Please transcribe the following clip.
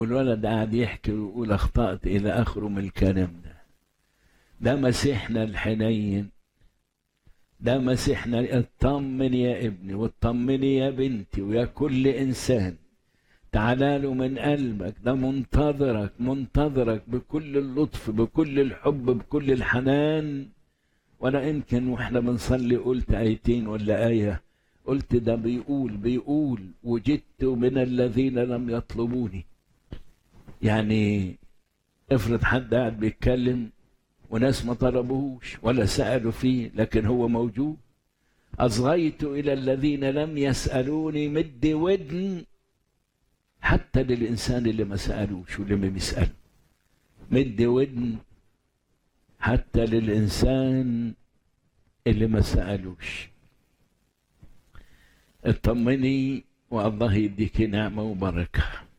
والولد قاعد يحكي ويقول اخطأت الى اخره من الكلام ده ده مسيحنا الحنين ده مسيحنا اطمن يا ابني واطمني يا بنتي ويا كل انسان تعالى له من قلبك ده منتظرك منتظرك بكل اللطف بكل الحب بكل الحنان وانا يمكن واحنا بنصلي قلت ايتين ولا ايه قلت ده بيقول بيقول وجدت من الذين لم يطلبوني يعني افرض حد قاعد بيتكلم وناس ما طلبوهوش ولا سألوا فيه لكن هو موجود أصغيت إلى الذين لم يسألوني مد ودن حتى للإنسان اللي ما سألوش واللي ما بيسأل مد ودن حتى للإنسان اللي ما سألوش اطمني والله يديك نعمة وبركة